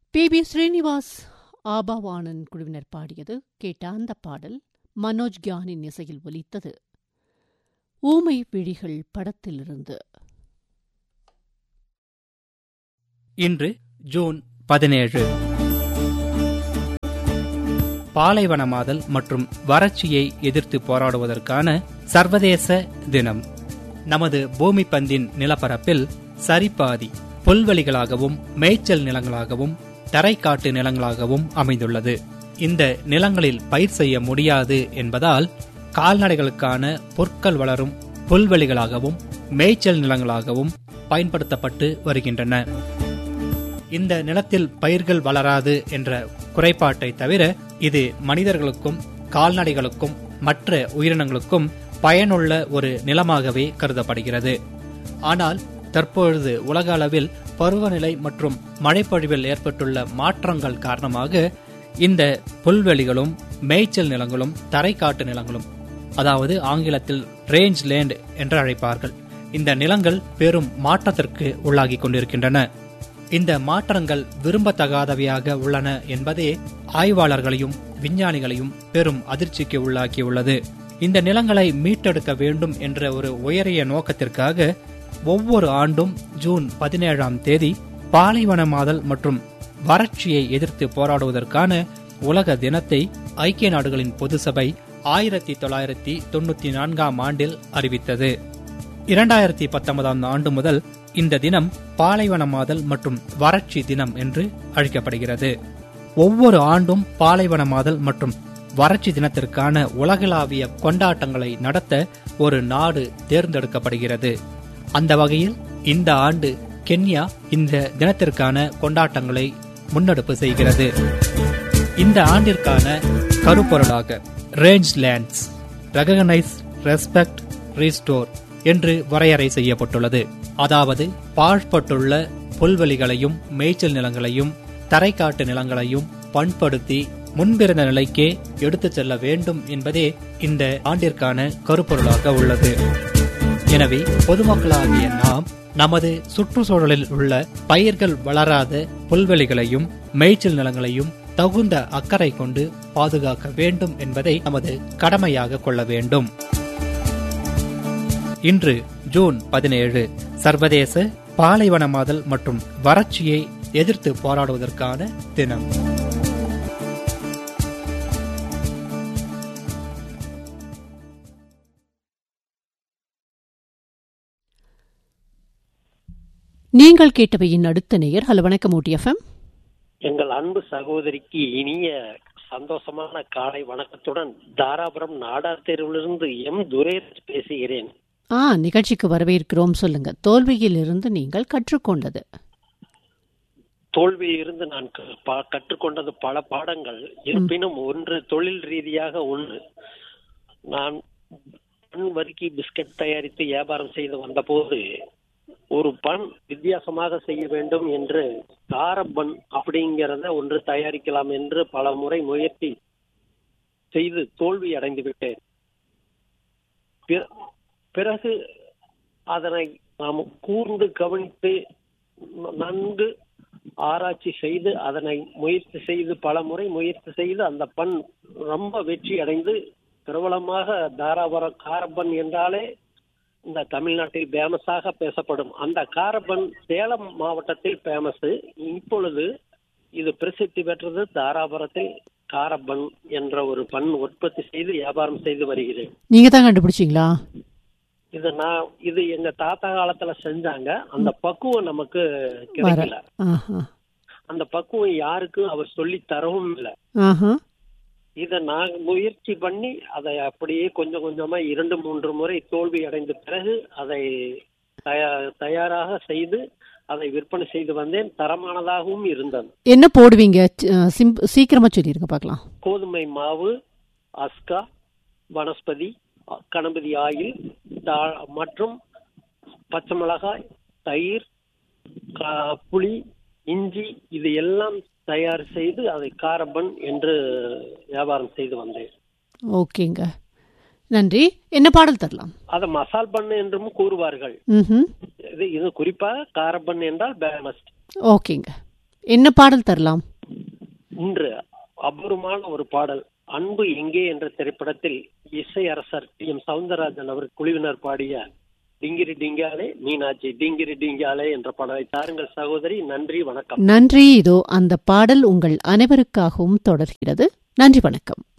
B B Srinivas Aabavanan குழுவினர் பாடியது கேட்ட அந்த பாடல் மனோஜ் கியானின் இசையில் ஒலித்தது ஊமை விழிகள் படத்திலிருந்து இன்று ஜூன் பதினேழு பாலைவனமாதல் மற்றும் வறட்சியை எதிர்த்து போராடுவதற்கான சர்வதேச தினம் நமது பூமி பந்தின் நிலப்பரப்பில் சரிபாதி புல்வெளிகளாகவும் மேய்ச்சல் நிலங்களாகவும் தரைக்காட்டு நிலங்களாகவும் அமைந்துள்ளது இந்த நிலங்களில் பயிர் செய்ய முடியாது என்பதால் கால்நடைகளுக்கான பொற்கள் வளரும் புல்வெளிகளாகவும் மேய்ச்சல் நிலங்களாகவும் பயன்படுத்தப்பட்டு வருகின்றன இந்த நிலத்தில் பயிர்கள் வளராது என்ற குறைபாட்டை தவிர இது மனிதர்களுக்கும் கால்நடைகளுக்கும் மற்ற உயிரினங்களுக்கும் பயனுள்ள ஒரு நிலமாகவே கருதப்படுகிறது ஆனால் தற்பொழுது உலக அளவில் பருவநிலை மற்றும் மழைப்பொழிவில் ஏற்பட்டுள்ள மாற்றங்கள் காரணமாக இந்த புல்வெளிகளும் மேய்ச்சல் நிலங்களும் தரைக்காட்டு நிலங்களும் அதாவது ஆங்கிலத்தில் ரேஞ்ச் லேண்ட் என்று அழைப்பார்கள் இந்த நிலங்கள் பெரும் மாற்றத்திற்கு உள்ளாகி கொண்டிருக்கின்றன இந்த மாற்றங்கள் விரும்பத்தகாதவையாக உள்ளன என்பதே ஆய்வாளர்களையும் விஞ்ஞானிகளையும் பெரும் அதிர்ச்சிக்கு உள்ளாக்கியுள்ளது இந்த நிலங்களை மீட்டெடுக்க வேண்டும் என்ற ஒரு உயரிய நோக்கத்திற்காக ஒவ்வொரு ஆண்டும் ஜூன் பதினேழாம் தேதி பாலைவனமாதல் மற்றும் வறட்சியை எதிர்த்து போராடுவதற்கான உலக தினத்தை ஐக்கிய நாடுகளின் பொது சபை ஆயிரத்தி தொள்ளாயிரத்தி தொண்ணூத்தி நான்காம் ஆண்டில் அறிவித்தது இரண்டாயிரத்தி பத்தொன்பதாம் ஆண்டு முதல் இந்த தினம் பாலைவனமாதல் மற்றும் வறட்சி தினம் என்று அழைக்கப்படுகிறது ஒவ்வொரு ஆண்டும் பாலைவனமாதல் மற்றும் வறட்சி தினத்திற்கான உலகளாவிய கொண்டாட்டங்களை நடத்த ஒரு நாடு தேர்ந்தெடுக்கப்படுகிறது அந்த வகையில் இந்த ஆண்டு கென்யா இந்த தினத்திற்கான கொண்டாட்டங்களை முன்னெடுப்பு செய்கிறது இந்த ஆண்டிற்கான கருப்பொருளாக range lands recognise respect restore என்று வரையறை செய்யப்பட்டுள்ளது அதாவது பாழ்பட்டுள்ள புல்வெளிகளையும் மேய்ச்சல் நிலங்களையும் தரைக்காட்டு நிலங்களையும் பண்படுத்தி முன்பிருந்த நிலைக்கே எடுத்துச் செல்ல வேண்டும் என்பதே இந்த ஆண்டிற்கான கருப்பொருளாக உள்ளது எனவே பொதுமக்களாகிய நாம் நமது சுற்றுச்சூழலில் உள்ள பயிர்கள் வளராத புல்வெளிகளையும் மேய்ச்சல் நிலங்களையும் தகுந்த அக்கறை கொண்டு பாதுகாக்க வேண்டும் என்பதை நமது கடமையாக கொள்ள வேண்டும் இன்று ஜூன் பதினேழு சர்வதேச பாலைவனமாதல் மற்றும் வறட்சியை எதிர்த்து போராடுவதற்கான தினம் நீங்கள் கேட்டவையின் அடுத்த நேயர் ஹலோ வணக்கம் ஊட்டி எஃப்எம் எங்கள் அன்பு சகோதரிக்கு இனிய சந்தோஷமான காலை வணக்கத்துடன் தாராபுரம் நாடார் தெருவிலிருந்து எம் துரேஷ் பேசுகிறேன் ஆ நிகழ்ச்சிக்கு வரவேற்கிறோம் சொல்லுங்க தோல்வியில் இருந்து நீங்கள் கற்றுக்கொண்டது தோல்வியிலிருந்து நான் க- பா- கற்றுக்கொண்டது பல பாடங்கள் இருப்பினும் ஒன்று தொழில் ரீதியாக ஒன்று நான் பன் வறுக்கி பிஸ்கட் தயாரித்து வியாபாரம் செய்து வந்தபோது ஒரு பன் வித்தியாசமாக செய்ய வேண்டும் என்று கார பன் அப்படிங்கிறத ஒன்று தயாரிக்கலாம் என்று பல முறை முயற்சி செய்து தோல்வி அடைந்து விட்டேன் பிற- பிறகு அதனை நாம் கூர்ந்து கவனித்து ந- நன்கு ஆராய்ச்சி செய்து அதனை முயற்சி செய்து பல முறை முயற்சி செய்து அந்த பண் ரொம்ப வெற்றி அடைந்து பிரபலமாக தாராபுரம் காரப்பன் என்றாலே இந்த தமிழ்நாட்டில் ஃபேமஸாக பேசப்படும் அந்த காரப்பன் சேலம் மாவட்டத்தில் ஃபேமஸ் இப்பொழுது இது பிரசித்தி பெற்றது தாராபுரத்தில் காரப்பன் என்ற ஒரு பண் உற்பத்தி செய்து வியாபாரம் செய்து வருகிறேன் நீங்க தான் கண்டுபிடிச்சீங்களா இது நான் இது எங்க தாத்தா காலத்துல செஞ்சாங்க அந்த பக்குவம் நமக்கு கிடைக்கல ஆஹா அந்த பக்குவம் யாருக்கும் அவர் சொல்லி தரவும் இல்லை ஆஹா இத நான் முயற்சி பண்ணி அதை அப்படியே கொஞ்சம் கொஞ்சமா இரண்டு மூன்று முறை தோல்வி அடைந்த பிறகு அதை தயா- தயாராக செய்து அதை விற்பனை செய்து வந்தேன் தரமானதாகவும் இருந்தது என்ன போடுவீங்க சி- சிம்- சீக்கிரமா சொல்லிருங்க பார்க்கலாம் கோதுமை மாவு அஸ்கா வனஸ்பதி கணபதி ஆயில் தா- மற்றும் பச்சை மிளகாய் தயிர் கா- புளி இஞ்சி இது எல்லாம் தயார் செய்து அதை காரபன் என்று வியாபாரம் செய்து வந்தேன் ஓகேங்க நன்றி என்ன பாடல் தரலாம் அதை மசால் பண்ணு என்றும் கூறுவார்கள் ம் இது இது குறிப்பாக காரபன் என்றால் பேமஸ் ஓகேங்க என்ன பாடல் தரலாம் இன்று அபூர்வமான ஒரு பாடல் அன்பு எங்கே என்ற திரைப்படத்தில் இசை அரசர் டி எம் சவுந்தரராஜன் அவர் குழுவினர் பாடிய டிங்கிரி டிங்காலே மீனாட்சி டிங்கிரி டிங்காலே என்ற பாடலை தாருங்கள் சகோதரி நன்றி வணக்கம் நன்றி இதோ அந்த பாடல் உங்கள் அனைவருக்காகவும் தொடர்கிறது நன்றி வணக்கம்